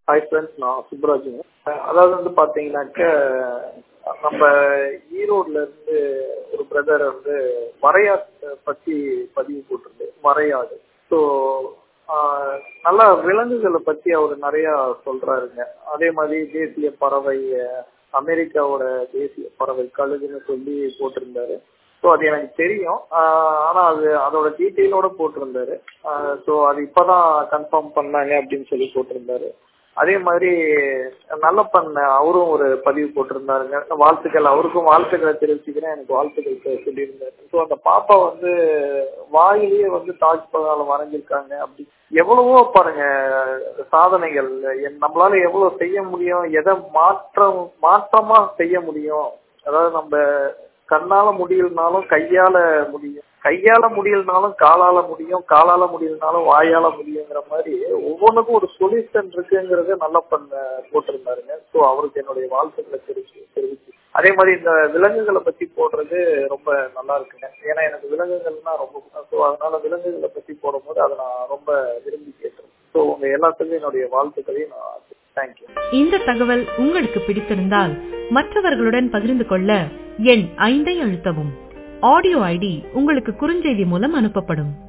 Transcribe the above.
hi friends நான் சுப்ராஜுங்க அதாவது வந்து பார்த்தீங்கன்னாக்க நம்ம ஈரோட்ல இருந்து ஒரு பிரதர் வந்து வரையாட்டை பற்றி பதிவு போட்டிருந்து வரையாடு ஸோ நல்லா விலங்குகளை பற்றி அவர் நிறையா சொல்றாருங்க அதே மாதிரி தேசிய பறவை அமெரிக்காவோட தேசிய பறவை கழுகுன்னு சொல்லி போட்டிருந்தாரு ஸோ அது எனக்கு தெரியும் ஆனால் அது அதோட டீட்டெயிலோட போட்டிருந்தாரு ஸோ அது இப்போதான் கன்ஃபார்ம் பண்ணாங்க அப்படின்னு சொல்லி போட்டிருந்தாரு அதே மாதிரி நல்ல பண்ண அவரும் ஒரு பதிவு போட்டிருந்தாருங்க வாழ்த்துக்கள் அவருக்கும் வாழ்த்துக்களை தெரிவிச்சுக்கிறேன் எனக்கு வாழ்த்துக்கள் சொல்லியிருந்தாரு ஸோ அந்த பாப்பா வந்து வாயிலேயே வந்து தாஜ்மஹால் வரைஞ்சிருக்காங்க அப்படி எவ்வளவோ பாருங்க சாதனைகள் நம்மளால எவ்வளவு செய்ய முடியும் எதை மாற்றம் மாற்றமா செய்ய முடியும் அதாவது நம்ம கண்ணால முடியலனாலும் கையால முடியும் கையால முடியலனாலும் காலால முடியும் காலால முடியலனாலும் வாயால முடியுங்கிற மாதிரி ஒவ்வொன்றுக்கும் ஒரு சொல்யூஷன் இருக்குங்கிறத நல்லா பண்ண போட்டிருந்தாருங்க ஸோ அவருக்கு என்னுடைய வாழ்த்துக்களை தெரிவிச்சு தெரிவிச்சு அதே மாதிரி இந்த விலங்குகளை பத்தி போடுறது ரொம்ப நல்லா இருக்குங்க ஏன்னா எனக்கு விலங்குகள்னா ரொம்ப ஸோ அதனால விலங்குகளை பத்தி போடும்போது அதை நான் ரொம்ப விரும்பி கேட்டேன் ஸோ உங்க எல்லாத்துக்கும் என்னுடைய வாழ்த்துக்களையும் நான் தேங்க்யூ இந்த தகவல் உங்களுக்கு பிடித்திருந்தால் மற்றவர்களுடன் பகிர்ந்து கொள்ள எண் ஐந்தை அழுத்தவும் ஆடியோ ஐடி உங்களுக்கு குறுஞ்செய்தி மூலம் அனுப்பப்படும்